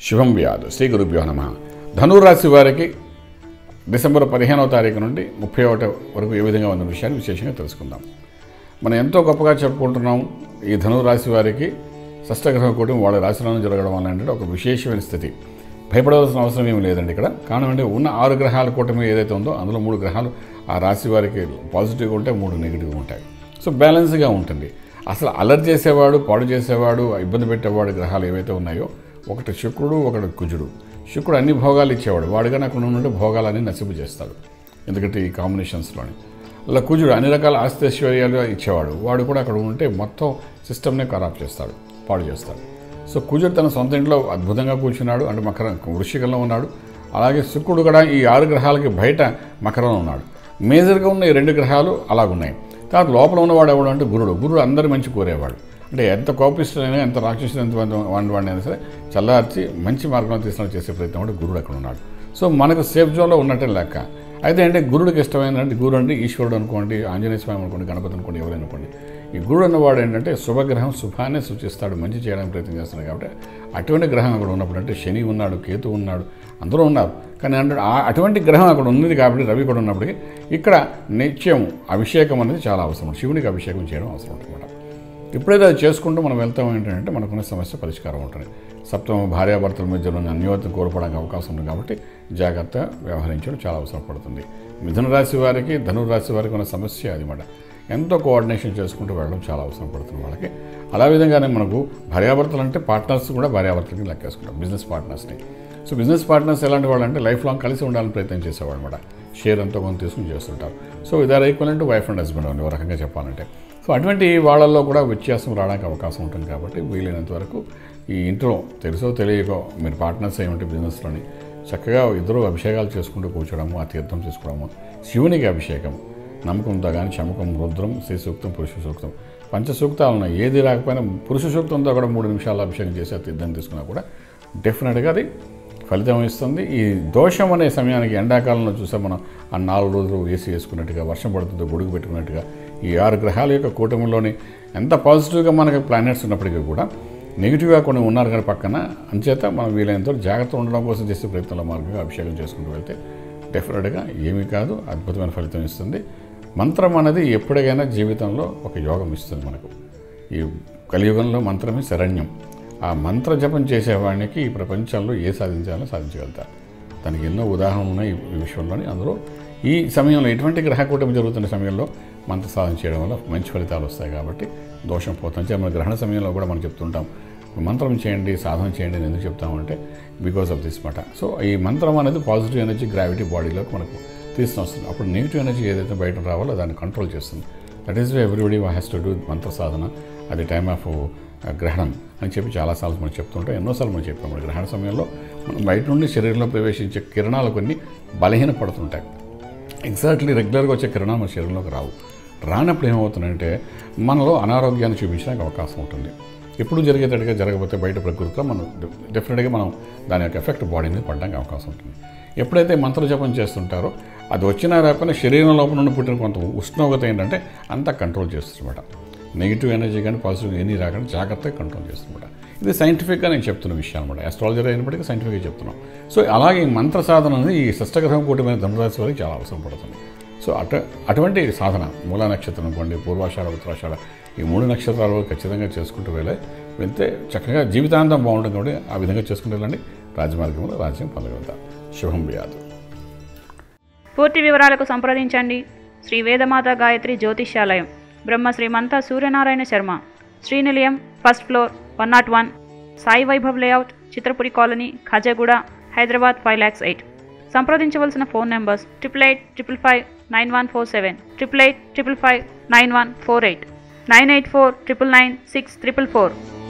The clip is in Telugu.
శుభం వ్యాధు శ్రీ గురుభ్యో నమ ధనురాశి వారికి డిసెంబర్ పదిహేనవ తారీఖు నుండి ముప్పై ఒకటి వరకు ఏ విధంగా ఉన్న విషయాన్ని విశేషంగా తెలుసుకుందాం మనం ఎంతో గొప్పగా చెప్పుకుంటున్నాం ఈ ధనురాశి వారికి షష్టగ్రహ కూటమి వాళ్ళ రాశిలోనే జరగడం వల్ల అంటే ఒక విశేషమైన స్థితి భయపడవలసిన అవసరం ఏమి లేదండి ఇక్కడ కారణం అంటే ఉన్న ఆరు గ్రహాల కూటమి ఏదైతే ఉందో అందులో మూడు గ్రహాలు ఆ రాశి వారికి పాజిటివ్గా ఉంటాయి మూడు నెగిటివ్గా ఉంటాయి సో బ్యాలెన్స్గా ఉంటుంది అసలు అలర్ట్ చేసేవాడు పాడు చేసేవాడు ఇబ్బంది పెట్టేవాడు గ్రహాలు ఏవైతే ఉన్నాయో ఒకటి శుక్రుడు ఒకటి కుజుడు శుక్రుడు అన్ని భోగాలు ఇచ్చేవాడు వాడుగానే అక్కడ ఉండే భోగాలన్నీ నసిబు చేస్తాడు ఎందుకంటే ఈ కాంబినేషన్స్లోని అలా కుజుడు అన్ని రకాల ఆస్తిశ్వర్యాలు ఇచ్చేవాడు వాడు కూడా అక్కడ ఉంటే మొత్తం సిస్టమ్నే ఖరాబ్ చేస్తాడు పాడు చేస్తాడు సో కుజుడు తన సొంత ఇంట్లో అద్భుతంగా కూర్చున్నాడు అంటే మకర వృషికంలో ఉన్నాడు అలాగే శుక్రుడు కూడా ఈ ఆరు గ్రహాలకి బయట మకరంలో ఉన్నాడు మేజర్గా ఉన్న ఈ రెండు గ్రహాలు అలాగున్నాయి తర్వాత లోపల ఉన్నవాడు ఎవడు అంటే గురుడు గురుడు అందరి మంచి కోరేవాడు అంటే ఎంత కోపిస్తుడైనా ఎంత రాక్షసుడు ఎంత వాడి వాడినైనా సరే చల్లార్చి మంచి మార్గంలో తీసుకుని చేసే ప్రయత్నం కూడా గురుడు అక్కడ ఉన్నాడు సో మనకు సేఫ్ జోన్లో ఉన్నట్టే లెక్క అయితే అంటే గురుడికి ఇష్టమైనటువంటి గురుడు అంటే ఈశ్వరుడు అనుకోండి ఆంజనేయ స్వామి అనుకోండి గణపతి అనుకోండి ఎవరైనా అనుకోండి ఈ గురుడు అన్నవాడు ఏంటంటే శుభగ్రహం శుభాన్ని సూచిస్తాడు మంచి చేయడానికి ప్రయత్నం చేస్తున్నాడు కాబట్టి అటువంటి గ్రహం అక్కడ ఉన్నప్పుడు అంటే శని ఉన్నాడు కేతు ఉన్నాడు అందరూ ఉన్నారు కానీ అంటే ఆ- అటువంటి గ్రహం అక్కడ ఉన్నది కాబట్టి రవి కూడా ఉన్నప్పటికీ ఇక్కడ నిత్యం అభిషేకం అనేది చాలా అవసరం శివునికి అభిషేకం చేయడం అవసరం ఉంటుంది ఎప్పుడైతే అది చేసుకుంటూ మనం వెళ్తాం ఏంటంటే మనకున్న సమస్య పరిష్కారం ఉంటుంది సప్తమ భార్యాభర్తల మధ్యలో అన్యోన్యత కోల్పోవడానికి అవకాశం ఉంది కాబట్టి జాగ్రత్త వ్యవహరించడం చాలా అవసరం పడుతుంది మిథున రాశి వారికి ధనుర్ రాశి వారికి ఉన్న సమస్య అది మాట ఎంతో కోఆర్డినేషన్ చేసుకుంటూ వెళ్ళడం చాలా అవసరం పడుతుంది వాళ్ళకి అలా విధంగానే మనకు భార్యాభర్తలు అంటే పార్ట్నర్స్ కూడా భార్యాభర్తలకి లెక్కేసుకుంటాం బిజినెస్ పార్ట్నర్స్ని సో బిజినెస్ పార్ట్నర్స్ ఎలాంటి వాళ్ళు అంటే లైఫ్ లాంగ్ కలిసి ఉండాలని ప్రయత్నం చేసేవాడు అనమాట షేర్ ఎంతో కొంత తీసుకుని చేస్తుంటారు సో ఇదారు ఈక్వల్ వైఫ్ అండ్ హస్బెండ్ అని ఒక రకంగా చెప్పాలంటే సో అటువంటి వాళ్ళల్లో కూడా వ్యత్యాసం రావడానికి అవకాశం ఉంటుంది కాబట్టి వీలైనంత వరకు ఈ ఇంట్లో తెలుసో తెలియకో మీరు పార్ట్నర్స్ ఏమిటి బిజినెస్లోని చక్కగా ఇద్దరు అభిషేకాలు చేసుకుంటూ కూర్చోవడము ఆ తీర్థం చేసుకోవడము శివునికి అభిషేకం నమ్మకంతో కానీ చమకం రుద్రం శ్రీ సూక్తం పురుష సూక్తం పంచ సూక్తాలు ఉన్నాయి ఏది రాకపోయినా పురుష సూక్తంతో కూడా మూడు నిమిషాలు అభిషేకం చేసి ఆ తీర్థం తీసుకున్నా కూడా డెఫినెట్గా అది ఫలితం ఇస్తుంది ఈ దోషం అనే సమయానికి ఎండాకాలంలో చూసాం మనం ఆ నాలుగు రోజులు ఏసీ వేసుకున్నట్టుగా వర్షం పడుతుందో గొడుగు పెట్టుకున్నట్టుగా ఈ ఆరు గ్రహాల యొక్క కూటమిలోని ఎంత పాజిటివ్గా మనకి ప్లానెట్స్ ఉన్నప్పటికీ కూడా నెగిటివ్గా కొన్ని ఉన్నారు కానీ పక్కన అంచేత మనం వీలైనంత వరకు జాగ్రత్త ఉండడం కోసం చేసే ప్రయత్నంలో మార్గంగా అభిషేకం చేసుకుంటూ వెళ్తే డెఫినెట్గా ఏమీ కాదు అద్భుతమైన ఫలితం ఇస్తుంది మంత్రం అనేది ఎప్పటికైనా జీవితంలో ఒక యోగం ఇస్తుంది మనకు ఈ కలియుగంలో మంత్రమే శరణ్యం ఆ మంత్ర జపం చేసేవాడికి ఈ ప్రపంచంలో ఏ సాధించాలో సాధించగలుగుతారు దానికి ఎన్నో ఉదాహరణలు ఉన్నాయి ఈ- ఈ విషయంలోని అందులో ఈ సమయంలో ఎటువంటి గ్రహకూటమి జరుగుతున్న సమయంలో మంత్ర సాధన చేయడం వల్ల మంచి ఫలితాలు వస్తాయి కాబట్టి దోషం పోతుంది మన గ్రహణ సమయంలో కూడా మనం చెప్తుంటాం మంత్రం చేయండి సాధన చేయండి అని ఎందుకు చెప్తామంటే బికాస్ ఆఫ్ దిస్ మాట సో ఈ మంత్రం అనేది పాజిటివ్ ఎనర్జీ గ్రావిటీ బాడీలోకి మనకు తీసుకుని వస్తుంది అప్పుడు నెగిటివ్ ఎనర్జీ ఏదైతే బయట రావాలో దాన్ని కంట్రోల్ చేస్తుంది that is why everybody has to do mantra sadhana అది టైమ్ ఆఫ్ గ్రహణం అని చెప్పి చాలాసార్లు మనం చెప్తుంటాం ఎన్నోసార్లు మనం చెప్పాము గ్రహణ సమయంలో మనం బయట నుండి శరీరంలో ప్రవేశించే కిరణాలు కొన్ని బలహీనపడుతుంటాయి ఎగ్జాక్ట్లీ రెగ్యులర్గా వచ్చే కిరణాలు మన శరీరంలోకి రావు రానప్పుడు ఏమవుతుందంటే మనలో అనారోగ్యాన్ని చూపించడానికి అవకాశం ఉంటుంది ఎప్పుడు జరిగేటట్టుగా జరగకపోతే బయట ప్రకృతిలో మనం డెఫినెట్గా మనం దాని యొక్క ఎఫెక్ట్ బాడీ మీద పడడానికి అవకాశం ఉంటుంది ఎప్పుడైతే మంత్రజపం చేస్తుంటారో అది వచ్చినా రాకపోయినా శరీరం లోపల నుండి పుట్టిన కొంత ఉష్ణోగ్రత ఏంటంటే అంతా కంట్రోల్ చేస్తుందన్నమాట నెగిటివ్ ఎనర్జీ కానీ పాజిటివ్ ఎనీ రాకుండా జాగ్రత్తగా కంట్రోల్ చేస్తుందన్నమాట ఇది సైంటిఫిక్గా నేను చెప్తున్న విషయం అనమాట ఆస్ట్రాలజర్ అయినప్పటికీ సైంటిఫిక్గా చెప్తున్నాం సో అలాగే ఈ మంత్ర సాధన అనేది ఈ షష్టగ్రహం కూటమైన ధనురాశి వారికి చాలా అవసరం పడుతుంది సో అట అటువంటి సాధన మూలా నక్షత్రం అనుకోండి పూర్వాషాఢ ఉత్తరాషాఢ ఈ మూడు నక్షత్రాలు ఖచ్చితంగా చేసుకుంటూ వెళ్ళే వెళ్తే చక్కగా జీవితాంతం బాగుంటుంది కాబట్టి ఆ విధంగా చేసుకుంటూ వెళ్ళండి రాజమార్గంలో రాజ్యం పొందగలుగుతారు శుభం వ్యాధు పూర్తి వివరాలకు సంప్రదించండి Shri Vedamata Gayatri Jyotishyalayam Brahma Srimantha Suryanarayana Sharma Srinilayam first floor one nought one Sai Vaibhav layout Chitrapuri colony Khajaguda Hyderabad five lakhs eight సంప్రదించవలసిన phone numbers triple eight triple five nine one four seven triple eight triple five nine one four eight nine eight four triple nine six triple four